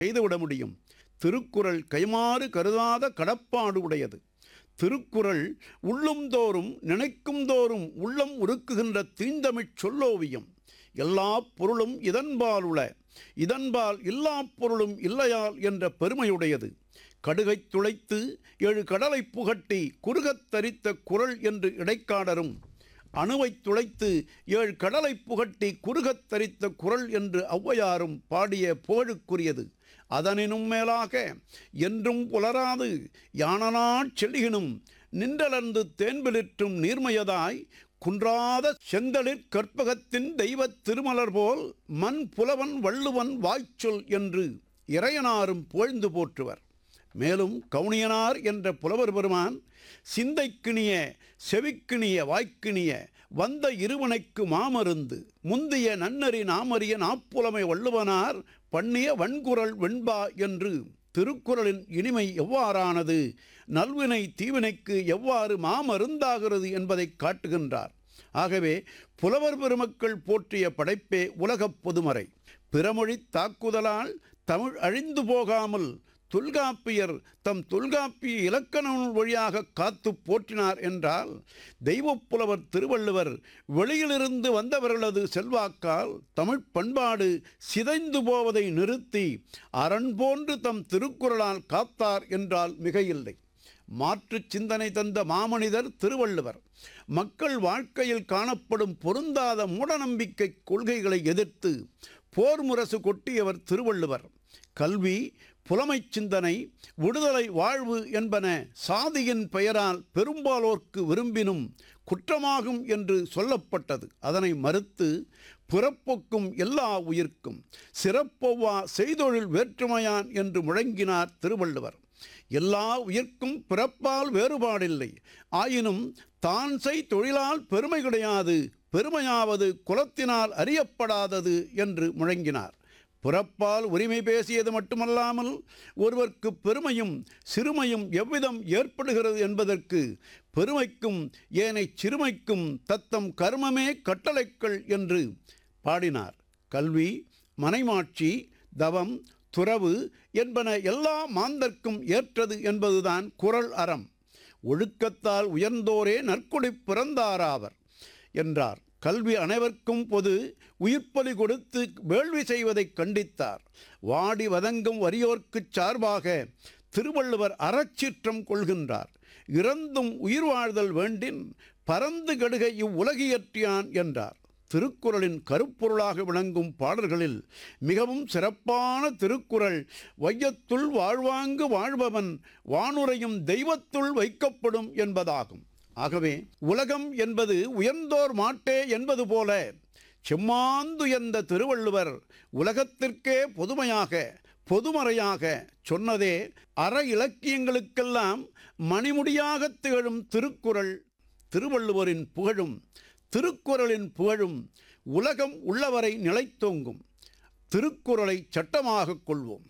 செய்துவிட முடியும் திருக்குறள் கைமாறு கருதாத கடப்பாடு உடையது திருக்குறள் உள்ளும் தோறும் நினைக்கும் தோறும் உள்ளம் உருக்குகின்ற தீந்தமிழ் சொல்லோவியம் எல்லா பொருளும் இதன்பால் உள இதன்பால் எல்லா பொருளும் இல்லையால் என்ற பெருமையுடையது கடுகைத் துளைத்து ஏழு கடலைப் புகட்டி குறுகத் தரித்த குரல் என்று இடைக்காடரும் அணுவைத் துளைத்து ஏழு கடலைப் புகட்டி குறுகத் தரித்த குரல் என்று ஔவையாரும் பாடிய புகழுக்குரியது அதனினும் மேலாக என்றும் புலராது யானனாட் செல்லினும் நின்றலர்ந்து தேன்பிலிற்றும் நீர்மையதாய் குன்றாத செந்தளிர் கற்பகத்தின் தெய்வத் திருமலர் போல் மண் புலவன் வள்ளுவன் வாய்ச்சொல் என்று இறையனாரும் புகழ்ந்து போற்றுவர் மேலும் கவுனியனார் என்ற புலவர் பெருமான் சிந்தைக்கிணிய செவிக்கிணிய வாய்க்கிணிய வந்த இருவனைக்கு மாமருந்து முந்திய நன்னறி நாமறிய நாப்புலமை வள்ளுவனார் பண்ணிய வன்குரல் வெண்பா என்று திருக்குறளின் இனிமை எவ்வாறானது நல்வினை தீவினைக்கு எவ்வாறு மாமருந்தாகிறது என்பதை காட்டுகின்றார் ஆகவே புலவர் பெருமக்கள் போற்றிய படைப்பே உலகப் பொதுமறை பிறமொழி தாக்குதலால் தமிழ் அழிந்து போகாமல் தொல்காப்பியர் தம் தொல்காப்பிய இலக்கண நூல் வழியாக காத்து போற்றினார் என்றால் தெய்வப் புலவர் திருவள்ளுவர் வெளியிலிருந்து வந்தவர்களது செல்வாக்கால் தமிழ் பண்பாடு சிதைந்து போவதை நிறுத்தி அரண் போன்று தம் திருக்குறளால் காத்தார் என்றால் மிகையில்லை மாற்று சிந்தனை தந்த மாமனிதர் திருவள்ளுவர் மக்கள் வாழ்க்கையில் காணப்படும் பொருந்தாத மூடநம்பிக்கை கொள்கைகளை எதிர்த்து போர் முரசு கொட்டியவர் திருவள்ளுவர் கல்வி புலமைச் சிந்தனை விடுதலை வாழ்வு என்பன சாதியின் பெயரால் பெரும்பாலோர்க்கு விரும்பினும் குற்றமாகும் என்று சொல்லப்பட்டது அதனை மறுத்து பிறப்பொக்கும் எல்லா உயிர்க்கும் சிறப்பொவ்வா செய்தொழில் வேற்றுமையான் என்று முழங்கினார் திருவள்ளுவர் எல்லா உயிர்க்கும் பிறப்பால் வேறுபாடில்லை ஆயினும் தான் செய் தொழிலால் பெருமை கிடையாது பெருமையாவது குலத்தினால் அறியப்படாதது என்று முழங்கினார் பிறப்பால் உரிமை பேசியது மட்டுமல்லாமல் ஒருவர்க்கு பெருமையும் சிறுமையும் எவ்விதம் ஏற்படுகிறது என்பதற்கு பெருமைக்கும் ஏனை சிறுமைக்கும் தத்தம் கர்மமே கட்டளைக்கள் என்று பாடினார் கல்வி மனைமாட்சி தவம் துறவு என்பன எல்லா மாந்தர்க்கும் ஏற்றது என்பதுதான் குரல் அறம் ஒழுக்கத்தால் உயர்ந்தோரே நற்குடி பிறந்தாராவர் என்றார் கல்வி அனைவருக்கும் பொது உயிர்ப்பலி கொடுத்து வேள்வி செய்வதை கண்டித்தார் வாடி வதங்கும் வறியோர்க்குச் சார்பாக திருவள்ளுவர் அறச்சீற்றம் கொள்கின்றார் இறந்தும் உயிர் வாழ்தல் வேண்டின் பரந்து கடுக இவ்வுலகியற்றியான் என்றார் திருக்குறளின் கருப்பொருளாக விளங்கும் பாடல்களில் மிகவும் சிறப்பான திருக்குறள் வையத்துள் வாழ்வாங்கு வாழ்பவன் வானுரையும் தெய்வத்துள் வைக்கப்படும் என்பதாகும் ஆகவே உலகம் என்பது உயர்ந்தோர் மாட்டே என்பது போல செம்மாந்துயர்ந்த திருவள்ளுவர் உலகத்திற்கே பொதுமையாக பொதுமறையாக சொன்னதே அற இலக்கியங்களுக்கெல்லாம் மணிமுடியாக திகழும் திருக்குறள் திருவள்ளுவரின் புகழும் திருக்குறளின் புகழும் உலகம் உள்ளவரை நிலைத்தோங்கும் திருக்குறளை சட்டமாகக் கொள்வோம்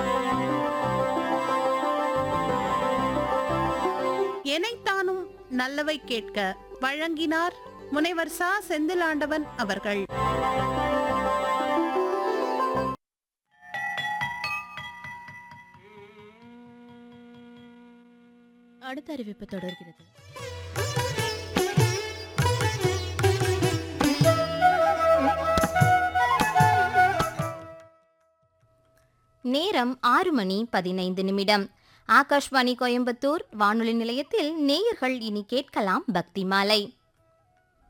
எனைத்தானும் நல்லவை கேட்க வழங்கினார் முனைவர் சா செந்திலாண்டவன் அவர்கள் அடுத்த அறிவிப்பு தொடர்கிறது நேரம் ஆறு மணி பதினைந்து நிமிடம் ஆகாஷ்வாணி கோயம்புத்தூர் வானொலி நிலையத்தில் நேயர்கள் இனி கேட்கலாம் பக்தி மாலை